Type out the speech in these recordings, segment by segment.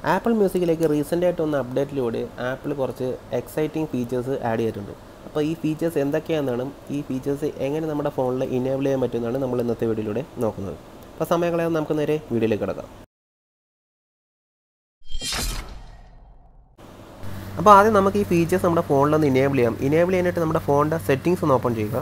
apple മ്യൂസിക്കിലേക്ക് recent ആയിട്ട് വന്ന അപ്ഡേറ്റിലൂടെ ആപ്പിൾ കുറച്ച് എക്സൈറ്റിംഗ് ഫീച്ചേഴ്സ് ആഡ് ചെയ്തിട്ടുണ്ട് അപ്പോൾ ഈ ഫീച്ചേഴ്സ് എന്തൊക്കെയാണെന്നാണ് ഈ ഫീച്ചേഴ്സ് എങ്ങനെ നമ്മുടെ ഫോണിൽ ഇനേബിൾ ചെയ്യാൻ പറ്റുമെന്നാണ് നമ്മൾ ഇന്നത്തെ വീഡിയോയിലൂടെ നോക്കുന്നത് അപ്പോൾ സമയം കളയാതെ നമുക്ക് നേരെ വീഡിയോയിലേക്ക് കിടക്കാം അപ്പോൾ ആദ്യം നമുക്ക് ഈ ഫീച്ചേഴ്സ് നമ്മുടെ ഫോണിലൊന്ന് ഇനേബിൾ ചെയ്യാം ഇനേബിൾ ചെയ്യാനായിട്ട് നമ്മുടെ ഫോണിൻ്റെ സെറ്റിങ്സ് ഒന്ന് ഓപ്പൺ ചെയ്യുക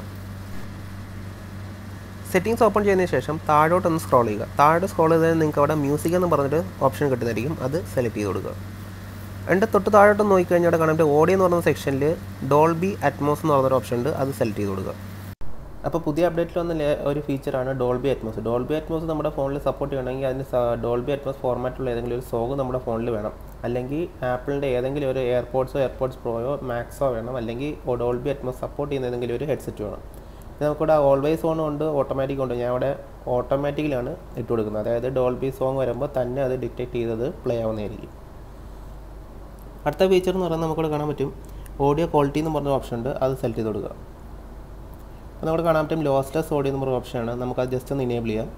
സെറ്റിങ്സ് ഓപ്പൺ ചെയ്തതിന് ശേഷം താഴോട്ടൊന്ന് സ്ക്രോൾ ചെയ്യുക താഴോട്ട് സ്ക്രോൾ ചെയ്താൽ നിങ്ങൾക്ക് അവിടെ മ്യൂസിക് എന്ന് പറഞ്ഞിട്ട് ഓപ്ഷൻ കിട്ടുന്നതായിരിക്കും അത് സെലക്ട് ചെയ്ത് കൊടുക്കുക എൻ്റെ തൊട്ട് താഴോട്ട് നോക്കിക്കഴിഞ്ഞാൽ അവിടെ കാണാൻ ഓഡിയോ എന്ന് പറയുന്ന സെക്ഷനിൽ ഡോൾബി അറ്റ്മോസ് എന്ന് പറഞ്ഞൊരു ഓപ്ഷൻ ഉണ്ട് അത് സെലക്ട് ചെയ്ത് കൊടുക്കുക അപ്പോൾ പുതിയ അപ്ഡേറ്റിൽ വന്ന ഒരു ഫീച്ചറാണ് ഡോൾബി അറ്റ്മോസ് ഡോൾബി അറ്റ്മോസ് നമ്മുടെ ഫോണിൽ സപ്പോർട്ട് ചെയ്യണമെങ്കിൽ അതിന് ഡോൾബി അറ്റ്മോസ് ഫോർമാറ്റുള്ള ഏതെങ്കിലും ഒരു സോങ് നമ്മുടെ ഫോണിൽ വേണം അല്ലെങ്കിൽ ആപ്പിളിൻ്റെ ഏതെങ്കിലും ഒരു എയർപോഡ്സോ എയർപോഡ്സ് പ്രോയോ മാക്സോ വേണം അല്ലെങ്കിൽ ഡോൾബി അറ്റ്മോസ് സപ്പോർട്ട് ചെയ്യുന്ന ഏതെങ്കിലും ഒരു ഹെഡ്സെറ്റ് വേണം ഇത് നമുക്കിവിടെ ഓൾവേസ് ഓൺ ഉണ്ട് ഓട്ടോമാറ്റിക് ഉണ്ട് ഞാൻ ഇവിടെ ഓട്ടോമാറ്റിക്കിലാണ് ഇട്ട് കൊടുക്കുന്നത് അതായത് ഡോൾബി സോങ് വരുമ്പോൾ തന്നെ അത് ഡിറ്റക്ട് ചെയ്തത് പ്ലേ ആവുന്നതായിരിക്കും അടുത്ത ഫീച്ചർ എന്ന് പറയുന്നത് നമുക്കിവിടെ കാണാൻ പറ്റും ഓഡിയോ ക്വാളിറ്റി എന്ന് പറഞ്ഞ ഓപ്ഷൻ ഉണ്ട് അത് സെലക്ട് ചെയ്ത് കൊടുക്കുക അപ്പോൾ നമുക്ക് കാണാൻ പറ്റും ലോസ്ലെസ് ഓഡിയോ എന്ന് പറഞ്ഞ ഓപ്ഷനാണ് നമുക്കത് ജസ്റ്റ് ഒന്ന് ഇനേബിൾ ചെയ്യാം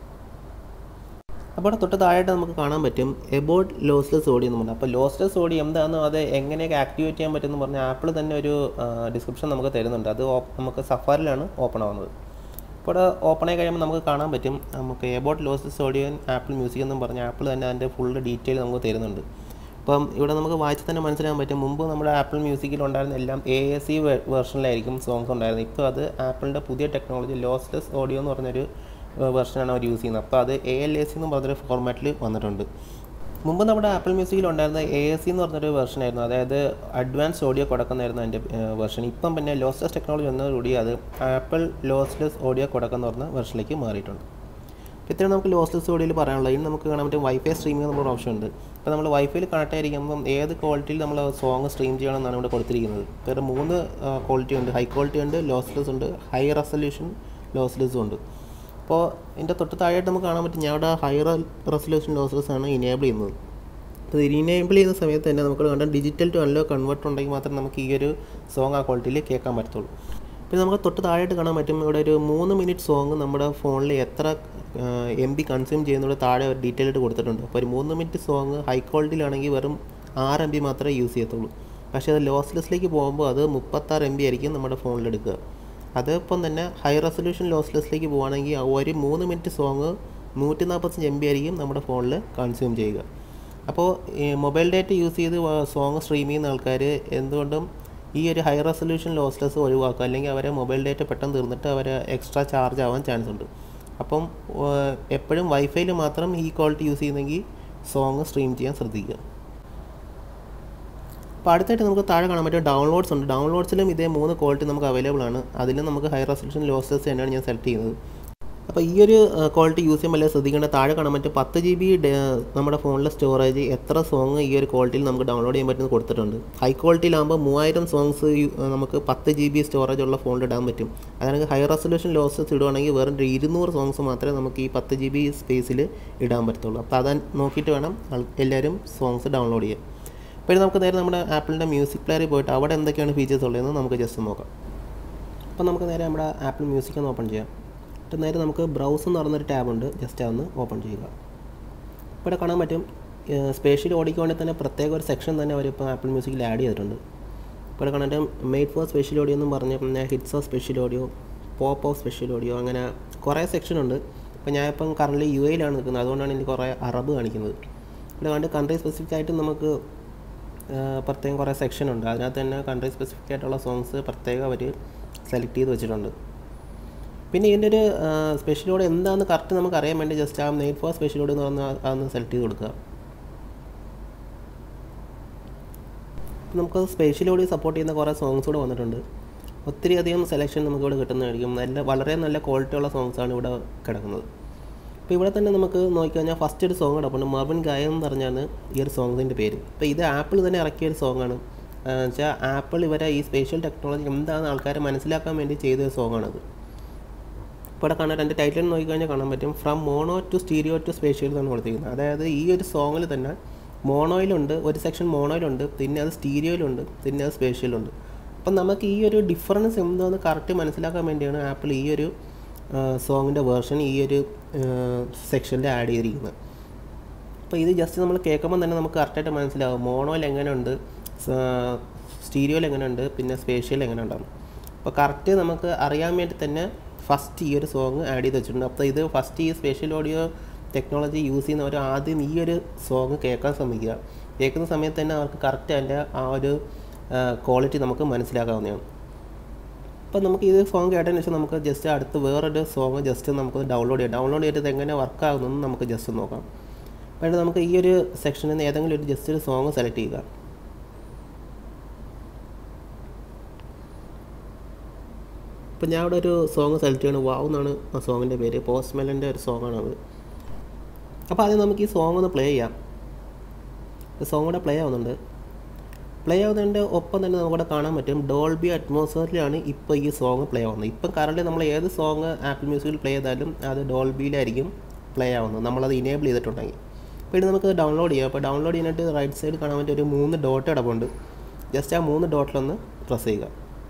അപ്പോൾ തൊട്ട് താഴായിട്ട് നമുക്ക് കാണാൻ പറ്റും എബൌട്ട് ലോസ്ലെസ് ഓഡിയോ എന്ന് പറഞ്ഞാൽ അപ്പോൾ ലോസ്ലെസ് ഓഡിയോ എന്താണെന്നോ അത് എങ്ങനെയൊക്കെ ആക്ടിവേറ്റ് ചെയ്യാൻ പറ്റുമെന്ന് പറഞ്ഞാൽ ആപ്പിൾ തന്നെ ഒരു ഡിസ്ക്രിപ്ഷൻ നമുക്ക് തരുന്നുണ്ട് അത് നമുക്ക് സഫാറിലാണ് ഓപ്പൺ ആവുന്നത് ഇപ്പോൾ ഇവിടെ ഓപ്പൺ ആയി കഴിയുമ്പോൾ നമുക്ക് കാണാൻ പറ്റും നമുക്ക് about lossless audio Apple music എന്നും പറഞ്ഞാൽ ആപ്പിൾ തന്നെ അതിൻ്റെ ഫുൾ ഡീറ്റെയിൽ നമുക്ക് തരുന്നുണ്ട് അപ്പം ഇവിടെ നമുക്ക് വായിച്ച് തന്നെ മനസ്സിലാക്കാൻ പറ്റും മുമ്പ് നമ്മുടെ ആപ്പിൾ മ്യൂസിക്കിൽ ഉണ്ടായിരുന്ന എല്ലാം എ എസ് സി വെർഷനിലായിരിക്കും സോങ്സ് ഉണ്ടായിരുന്നത് ഇപ്പോൾ അത് ആപ്പിളിൻ്റെ പുതിയ ടെക്നോളജി ലോസ്ലെസ് ഓഡിയോ എന്ന് പറഞ്ഞൊരു വെർഷനാണ് അവർ യൂസ് ചെയ്യുന്നത് അപ്പോൾ അത് എ എൽ എ സി എന്ന് പറഞ്ഞൊരു ഫോർമാറ്റിൽ വന്നിട്ടുണ്ട് മുമ്പ് നമ്മുടെ ആപ്പിൾ മ്യൂസിക്കിൽ ഉണ്ടായിരുന്ന എ എസ് സി എന്ന് പറഞ്ഞൊരു വെർഷനായിരുന്നു അതായത് അഡ്വാൻസ് ഓഡിയോ കൊടുക്കുന്നതായിരുന്നു അതിൻ്റെ വെർഷൻ ഇപ്പം പിന്നെ ലോസ്ലെസ് ടെക്നോളജി വന്നതോടുകൂടി അത് ആപ്പിൾ ലോസ്ലെസ് ഓഡിയോ കൊടുക്കുന്ന പറഞ്ഞ വെർഷനിലേക്ക് മാറിയിട്ടുണ്ട് ഇത്രയും നമുക്ക് ലോസ്ലെസ് ഓഡിയോയിൽ പറയാനുള്ളത് ഇനി നമുക്ക് കാണാൻ പറ്റും വൈഫൈ സ്ട്രീമിംഗ് എന്നുള്ള ഓപ്ഷൻ ഉണ്ട് ഇപ്പോൾ നമ്മൾ വൈഫൈയിൽ കണക്ട് ആയിരിക്കുമ്പം ഏത് ക്വാളിറ്റിയിൽ നമ്മൾ സോങ് സ്ട്രീം ചെയ്യണമെന്നാണ് ഇവിടെ കൊടുത്തിരിക്കുന്നത് വേറെ മൂന്ന് ക്വാളിറ്റി ഉണ്ട് ഹൈ ക്വാളിറ്റി ഉണ്ട് ലോസ്ലെസ് ഉണ്ട് ഹൈ റെസൊല്യൂഷൻ ലോസ്ലെസ്സും ഉണ്ട് അപ്പോൾ ഇതിൻ്റെ തൊട്ട് താഴെയായിട്ട് നമുക്ക് കാണാൻ പറ്റും ഞാൻ ഇവിടെ ഹൈ റെസൊല്യൂഷൻ ലോസ്ലെസ് ആണ് ഇനേബിൾ ചെയ്യുന്നത് അപ്പോൾ ഇത് ഇനേബിൾ ചെയ്യുന്ന സമയത്ത് തന്നെ നമുക്ക് കണ്ട ഡിജിറ്റൽ ടു അനലോ കൺവേർട്ടർ ഉണ്ടെങ്കിൽ മാത്രമേ നമുക്ക് ഈ ഒരു സോങ് ആ ക്വാളിറ്റിയിൽ കേൾക്കാൻ പറ്റത്തുള്ളൂ പിന്നെ നമുക്ക് തൊട്ട് താഴെയായിട്ട് കാണാൻ പറ്റും ഇവിടെ ഒരു മൂന്ന് മിനിറ്റ് സോങ് നമ്മുടെ ഫോണിൽ എത്ര എം ബി കൺസ്യൂം ചെയ്യുന്നതിന് താഴെ ഒരു ഡീറ്റെയിൽ ആയിട്ട് കൊടുത്തിട്ടുണ്ട് അപ്പോൾ ഒരു മൂന്ന് മിനിറ്റ് സോങ് ഹൈ ക്വാളിറ്റിയിലാണെങ്കിൽ വെറും ആറ് എം ബി മാത്രമേ യൂസ് ചെയ്യത്തുള്ളൂ പക്ഷേ അത് ലോസ്ലെസ്സിലേക്ക് പോകുമ്പോൾ അത് മുപ്പത്താറ് എം ബി ആയിരിക്കും നമ്മുടെ ഫോണിൽ എടുക്കുക അതിപ്പം തന്നെ ഹൈ റെസൊല്യൂഷൻ ലോസ്ലെസ്സിലേക്ക് പോകുകയാണെങ്കിൽ ഒരു മൂന്ന് മിനിറ്റ് സോങ് നൂറ്റി നാൽപ്പത്തഞ്ച് എം ബി ആയിരിക്കും നമ്മുടെ ഫോണിൽ കൺസ്യൂം ചെയ്യുക അപ്പോൾ മൊബൈൽ ഡേറ്റ യൂസ് ചെയ്ത് സോങ് സ്ട്രീം ചെയ്യുന്ന ആൾക്കാർ എന്തുകൊണ്ടും ഈ ഒരു ഹൈ റെസൊല്യൂഷൻ ലോസ്ലെസ് ഒഴിവാക്കുക അല്ലെങ്കിൽ അവരെ മൊബൈൽ ഡേറ്റ പെട്ടെന്ന് തീർന്നിട്ട് അവർ എക്സ്ട്രാ ചാർജ് ആവാൻ ചാൻസ് ഉണ്ട് അപ്പം എപ്പോഴും വൈഫൈയിൽ മാത്രം ഈ ക്വാളിറ്റി യൂസ് ചെയ്യുന്നെങ്കിൽ സോങ് സ്ട്രീം ചെയ്യാൻ ശ്രദ്ധിക്കുക അപ്പോൾ അടുത്തായിട്ട് നമുക്ക് താഴെ കാണാൻ പറ്റിയ ഡൗൺലോഡ്സ് ഉണ്ട് ഡൗൺലോഡ്സിലും ഇതേ മൂന്ന് ക്വാളിറ്റി നമുക്ക് അവൈലബിൾ ആണ് അതിലും നമുക്ക് ഹൈ റെസൊല്യൂഷൻ ലോസ്ലെസ് തന്നെയാണ് ഞാൻ സെലക്ട് ചെയ്യുന്നത് അപ്പോൾ ഈ ഒരു ക്വാളിറ്റി യൂസ് ചെയ്യുമ്പോൾ എല്ലാം ശ്രദ്ധിക്കേണ്ട താഴെ കാണാൻ പറ്റും പത്ത് ജി ബി നമ്മുടെ ഫോണിലെ സ്റ്റോറേജ് എത്ര സോങ് ഈ ഒരു ക്വാളിറ്റിയിൽ നമുക്ക് ഡൗൺലോഡ് ചെയ്യാൻ പറ്റുന്നത് കൊടുത്തിട്ടുണ്ട് ഹൈ ക്വാളിറ്റിയിലാകുമ്പോൾ മൂവായിരം സോങ്സ് നമുക്ക് പത്ത് ജി ബി സ്റ്റോറേജ് ഉള്ള ഫോണിൽ ഇടാൻ പറ്റും അതായത് ഹൈ റെസൊല്യൂഷൻ ലോസസ് ഇടുവാണെങ്കിൽ വെറും ഇരുന്നൂറ് സോങ്സ് മാത്രമേ നമുക്ക് ഈ പത്ത് ജി ബി സ്പേസിൽ ഇടാൻ പറ്റത്തുള്ളൂ അപ്പോൾ അത് നോക്കിയിട്ട് വേണം എല്ലാവരും സോങ്സ് ഡൗൺലോഡ് ചെയ്യാൻ അപ്പോൾ നമുക്ക് നേരെ നമ്മുടെ ആപ്പിളിൻ്റെ മ്യൂസിക് പ്ലെയറിൽ പോയിട്ട് അവിടെ എന്തൊക്കെയാണ് ഫീച്ചേഴ്സ് ഉള്ളതെന്ന് നമുക്ക് ജസ്റ്റ് നോക്കാം അപ്പോൾ നമുക്ക് നേരെ നമ്മുടെ ആപ്പിൾ മ്യൂസിക് ഒന്ന് ഓപ്പൺ ചെയ്യാം എന്നിട്ട് നേരെ നമുക്ക് ബ്രൗസ് എന്ന് പറഞ്ഞൊരു ടാബ് ഉണ്ട് ജസ്റ്റ് അതൊന്ന് ഓപ്പൺ ചെയ്യുക ഇവിടെ കാണാൻ പറ്റും സ്പേഷ്യൽ ഓഡിക്ക് വേണ്ടി തന്നെ പ്രത്യേക ഒരു സെക്ഷൻ തന്നെ അവർ ഇപ്പോൾ ആപ്പിൾ മ്യൂസിക്കിൽ ആഡ് ചെയ്തിട്ടുണ്ട് ഇവിടെ കാണാൻ മെയ്ഡ് ഫോർ സ്പെഷ്യൽ ഓഡിയോ എന്നും പറഞ്ഞ് പിന്നെ hits of spatial audio pop of spatial audio അങ്ങനെ കുറേ സെക്ഷൻ ഉണ്ട് ഇപ്പോൾ ഞാൻ ഇപ്പം കറൻറ്റ്ലി യു എയിലാണ് നിൽക്കുന്നത് അതുകൊണ്ടാണ് എനിക്ക് കുറേ അറബ് കാണിക്കുന്നത് ഇവിടെ കണ്ട് കൺട്രി സ്പെസിഫിക് ആയിട്ട് നമുക്ക് പ്രത്യേകം കുറേ സെക്ഷൻ ഉണ്ട് അതിനകത്ത് തന്നെ കൺട്രി സ്പെസിഫിക് ആയിട്ടുള്ള സോങ്സ് പ്രത്യേകം അവർ സെലക്ട് ചെയ്ത് വെച്ചിട്ടുണ്ട് പിന്നെ ഇതിൻ്റെ ഒരു സ്പെഷ്യലോഡ് എന്താണെന്ന് കറക്റ്റ് നമുക്ക് അറിയാൻ വേണ്ടി ജസ്റ്റ് ആ നെയ്റ്റ് ഫോർ സ്പെഷ്യലോഡ് എന്ന് പറഞ്ഞാൽ അതൊന്ന് സെലക്ട് ചെയ്ത് കൊടുക്കുക നമുക്ക് സ്പെഷ്യലോഡ് സപ്പോർട്ട് ചെയ്യുന്ന കുറേ സോങ്സ് കൂടെ വന്നിട്ടുണ്ട് ഒത്തിരി അധികം സെലക്ഷൻ നമുക്കിവിടെ കിട്ടുന്നതായിരിക്കും നല്ല വളരെ നല്ല ക്വാളിറ്റി ഉള്ള സോങ്സാണ് ഇവിടെ കിടക്കുന്നത് അപ്പോൾ ഇവിടെ തന്നെ നമുക്ക് നോക്കിക്കഴിഞ്ഞാൽ ഫസ്റ്റ് ഒരു സോങ് കിടപ്പുണ്ട് മർബൻ ഗായ എന്ന് പറഞ്ഞാണ് ഈ ഒരു സോങ്ങിൻ്റെ പേര് അപ്പോൾ ഇത് ആപ്പിൾ തന്നെ ഇറക്കിയ ഒരു സോങ്ങാണ് വെച്ചാൽ ആപ്പിൾ ഇവരെ ഈ സ്പെഷ്യൽ ടെക്നോളജി എന്താണെന്ന് ആൾക്കാരെ മനസ്സിലാക്കാൻ വേണ്ടി ചെയ്ത ഒരു സോങ്ങാണത് ഇപ്പോൾ ഇവിടെ കാണാൻ എൻ്റെ ടൈറ്റിൽ നോക്കിക്കഴിഞ്ഞാൽ കാണാൻ പറ്റും from mono to stereo to spatial എന്നാണ് കൊടുത്തിരിക്കുന്നത് അതായത് ഈ ഒരു സോങ്ങിൽ തന്നെ മോണോയിലുണ്ട് ഒരു സെക്ഷൻ മോണോയിലുണ്ട് പിന്നെ അത് സ്റ്റീരിയോയിലുണ്ട് പിന്നെ അത് സ്പേഷ്യലുണ്ട് അപ്പം നമുക്ക് ഈ ഒരു ഡിഫറൻസ് എന്താണെന്ന് കറക്റ്റ് മനസ്സിലാക്കാൻ വേണ്ടിയാണ് ആപ്പിൾ ഈ ഒരു സോങ്ങിൻ്റെ വേർഷൻ ഈ ഒരു സെക്ഷനിൽ ആഡ് ചെയ്തിരിക്കുന്നത് അപ്പോൾ ഇത് ജസ്റ്റ് നമ്മൾ കേൾക്കുമ്പോൾ തന്നെ നമുക്ക് കറക്റ്റായിട്ട് മനസ്സിലാവും മോണോയിൽ എങ്ങനെയുണ്ട് സ്റ്റീരിയോയിൽ എങ്ങനെയുണ്ട് പിന്നെ സ്പേഷ്യൽ എങ്ങനെ ഉണ്ടാവും അപ്പോൾ കറക്റ്റ് നമുക്ക് അറിയാൻ വേണ്ടി തന്നെ ഫസ്റ്റ് ഈ ഒരു സോങ് ആഡ് ചെയ്ത് വെച്ചിട്ടുണ്ട് അപ്പോൾ ഇത് ഫസ്റ്റ് ഈ സ്പെഷ്യൽ ഓഡിയോ ടെക്നോളജി യൂസ് ചെയ്യുന്നവർ ആദ്യം ഈ ഒരു സോങ് കേൾക്കാൻ ശ്രമിക്കുക കേൾക്കുന്ന സമയത്ത് തന്നെ അവർക്ക് കറക്റ്റ് അതിൻ്റെ ആ ഒരു ക്വാളിറ്റി നമുക്ക് മനസ്സിലാക്കാവുന്നതാണ് അപ്പോൾ നമുക്ക് ഇത് സോങ് കേട്ടതിന് ശേഷം നമുക്ക് ജസ്റ്റ് അടുത്ത് വേറൊരു സോങ് ജസ്റ്റ് നമുക്ക് ഡൗൺലോഡ് ചെയ്യാം ഡൗൺലോഡ് ചെയ്തിട്ട് എങ്ങനെ വർക്ക് ആകുമെന്ന് നമുക്ക് ജസ്റ്റ് നോക്കാം വേണ്ട നമുക്ക് ഈ ഒരു സെക്ഷനിൽ നിന്ന് ഏതെങ്കിലും ഒരു ജസ്റ്റ് ഒരു സോങ് സെലക്ട് ചെയ്യുക ഇപ്പം ഞാൻ ഇവിടെ ഒരു സോങ് സെലക്ട് ചെയ്യണം വാവ് എന്നാണ് ആ സോങ്ങിൻ്റെ പേര് പോസ്റ്റ് മെലൻ്റെ ഒരു സോങ്ങാണത് അപ്പോൾ ആദ്യം നമുക്ക് ഈ സോങ് ഒന്ന് പ്ലേ ചെയ്യാം സോങ് കൂടെ പ്ലേ ആവുന്നുണ്ട് പ്ലേ ആവുന്നതിൻ്റെ ഒപ്പം തന്നെ നമുക്കിവിടെ കാണാൻ പറ്റും ഡോൾബി അറ്റ്മോസ്ഫിയറിലാണ് ഇപ്പോൾ ഈ സോങ് പ്ലേ ആവുന്നത് ഇപ്പം കറണ്ട് നമ്മൾ ഏത് സോങ് ആപ്പിൾ മ്യൂസിക്കിൽ പ്ലേ ചെയ്താലും അത് ഡോൾബിയിലായിരിക്കും പ്ലേ ആവുന്നത് നമ്മളത് ഇനേബിൾ ചെയ്തിട്ടുണ്ടെങ്കിൽ അപ്പോൾ ഇത് നമുക്ക് ഡൗൺലോഡ് ചെയ്യാം അപ്പോൾ ഡൗൺലോഡ് ചെയ്യാനായിട്ട് റൈറ്റ് സൈഡ് കാണാൻ പറ്റിയ ഒരു മൂന്ന് ഡോട്ട് കിടപ്പുണ്ട് ജസ്റ്റ് ആ മൂന്ന് ഡോട്ടിലൊന്ന് പ്രസ് ചെയ്യുക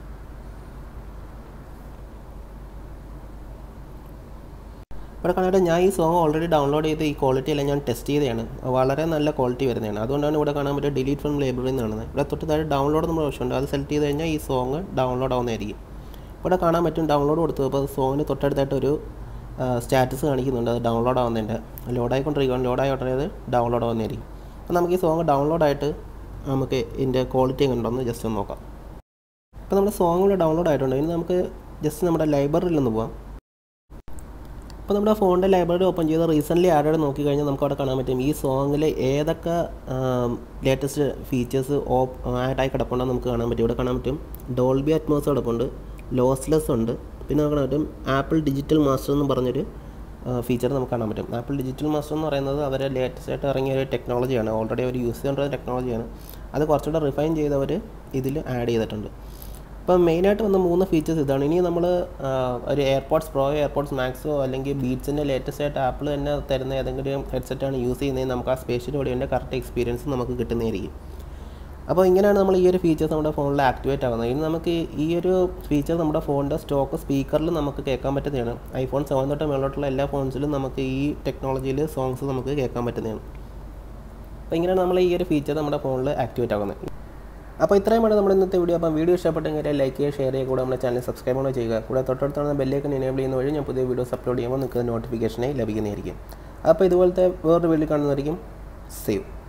ഇവിടെ കാണാനായിട്ട് ഞാൻ ഈ സോങ് ഓൾറെഡി ഡൗൺലോഡ് ചെയ്ത് ഈ ക്വാളിറ്റി എല്ലാം ഞാൻ ടെസ്റ്റ് ചെയ്തതാണ് വളരെ നല്ല ക്വാളിറ്റി വരുന്നതാണ് അതുകൊണ്ടാണ് ഇവിടെ കാണാൻ പറ്റുക ഡിലീറ്റ് ഫ്രം ലൈബ്രറി എന്ന് കാണുന്നത് ഇവിടെ തൊട്ട് താഴെ ഡൗൺലോഡ് നമ്മൾ ഓപ്ഷനുണ്ട് അത് സെലക്ട് ചെയ്ത് കഴിഞ്ഞാൽ ഈ സോങ് ഡൗൺലോഡ് ആവുന്നതായിരിക്കും ഇവിടെ കാണാൻ പറ്റും ഡൗൺലോഡ് കൊടുത്തു അപ്പോൾ സോങ്ങിന് തൊട്ടടുത്തായിട്ട് ഒരു സ്റ്റാറ്റസ് കാണിക്കുന്നുണ്ട് അത് ഡൗൺലോഡ് ആവുന്നതിൻ്റെ ലോഡായിക്കൊണ്ടിരിക്കുകയാണ് ലോഡായിക്കൊണ്ടിരിക്കുന്നത് ഡൗൺലോഡ് ആവുന്നതായിരിക്കും അപ്പോൾ നമുക്ക് ഈ സോങ് ഡൗൺലോഡ് ആയിട്ട് നമുക്ക് ഇതിൻ്റെ ക്വാളിറ്റി എങ്ങനെ ഉണ്ടോയെന്ന് ജസ്റ്റ് ഒന്ന് നോക്കാം അപ്പോൾ നമ്മുടെ സോങ് ഇവിടെ ഡൗൺലോഡ് ആയിട്ടുണ്ട് ഇനി നമുക്ക് ജസ്റ്റ് നമ്മുടെ ലൈബ്രറിയിൽ ഒന്ന് പോകാം അപ്പോൾ നമ്മുടെ ഫോണിൻ്റെ ലൈബ്രറി ഓപ്പൺ ചെയ്ത് റീസെൻ്റ്ലി ആഡഡ് നോക്കിക്കഴിഞ്ഞാൽ നമുക്ക് അവിടെ കാണാൻ പറ്റും ഈ സോങ്ങിൽ ഏതൊക്കെ ലേറ്റസ്റ്റ് ഫീച്ചേഴ്സ് ഓപ്പ് ആഡായി കിടപ്പുണ്ടെന്ന് നമുക്ക് കാണാൻ പറ്റും ഇവിടെ കാണാൻ പറ്റും ഡോൾബി അറ്റ്മോസ് കിടപ്പുണ്ട് ലോസ്ലെസ് ഉണ്ട് പിന്നെ നമുക്ക് കാണാൻ പറ്റും ആപ്പിൾ ഡിജിറ്റൽ മാസ്റ്റർ എന്ന് പറഞ്ഞൊരു ഫീച്ചർ നമുക്ക് കാണാൻ പറ്റും ആപ്പിൾ ഡിജിറ്റൽ മാസ്റ്റർ എന്ന് പറയുന്നത് അവരെ ലേറ്റസ്റ്റ് ആയിട്ട് ഇറങ്ങിയ ഒരു ടെക്നോളജിയാണ് ഓൾറെഡി അവർ യൂസ് ചെയ്തുകൊണ്ടിരുന്ന ടെക്നോളജിയാണ് അത് കുറച്ചുകൂടെ റിഫൈൻ ചെയ്തവർ ഇതിൽ ആഡ് ചെയ്തിട്ടുണ്ട് ഇപ്പം മെയിനായിട്ട് വന്ന മൂന്ന് ഫീച്ചേഴ്സ് ഇതാണ് ഇനി നമ്മൾ ഒരു എയർപോർട്സ് പ്രോ എയർപോർട്സ് മാക്സോ അല്ലെങ്കിൽ ബീറ്റ്സിൻ്റെ ലേറ്റസ്റ്റ് ആയിട്ട് ആപ്പിൾ തന്നെ തരുന്ന ഏതെങ്കിലും ഹെഡ്സെറ്റാണ് യൂസ് ചെയ്യുന്നത് നമുക്ക് ആ സ്പേഷ്യൽ ഓഡിയോൻ്റെ കറക്റ്റ് എക്സ്പീരിയൻസ് നമുക്ക് കിട്ടുന്നതായിരിക്കും അപ്പോൾ ഇങ്ങനെയാണ് നമ്മൾ ഈ ഒരു ഫീച്ചേഴ്സ് നമ്മുടെ ഫോണിൽ ആക്ടിവേറ്റ് ആവുന്നത് ഇനി നമുക്ക് ഈ ഒരു ഫീച്ചർ നമ്മുടെ ഫോണിൻ്റെ സ്റ്റോക്ക് സ്പീക്കറിൽ നമുക്ക് കേൾക്കാൻ പറ്റുന്നതാണ് ഐഫോൺ സെവൻ തൊട്ട് മേളോട്ടുള്ള എല്ലാ ഫോൺസിലും നമുക്ക് ഈ ടെക്നോളജിയിൽ സോങ്സ് നമുക്ക് കേൾക്കാൻ പറ്റുന്നതാണ് അപ്പോൾ ഇങ്ങനെയാണ് നമ്മൾ ഈ ഒരു ഫീച്ചർ നമ്മുടെ ഫോണിൽ ആക്ടിവേറ്റ് ആകുന്നത് അപ്പോൾ ഇത്രയുമാണ് നമ്മുടെ ഇന്നത്തെ വീഡിയോ അപ്പം വീഡിയോ ഇഷ്ടപ്പെട്ടെങ്കിൽ ലൈക്ക് ചെയ്യുക ഷെയർ ചെയ്യുക കൂടെ നമ്മുടെ ചാനൽ സബ്സ്ക്രൈബ് കൂടെ ചെയ്യുക കൂടെ തൊട്ടടുത്താണ് ബെല്ലേക്ക് എനേബിൾ ചെയ്യുന്ന വഴി ഞാൻ പുതിയ വീഡിയോസ് അപ്ലോഡ് ചെയ്യുമ്പോൾ നിങ്ങൾക്ക് നോട്ടിഫിക്കേഷനായി ലഭിക്കുന്നതായിരിക്കും അപ്പോൾ ഇതുപോലത്തെ വേറൊരു വീഡിയോ കാണുന്നതായിരിക്കും സേവ്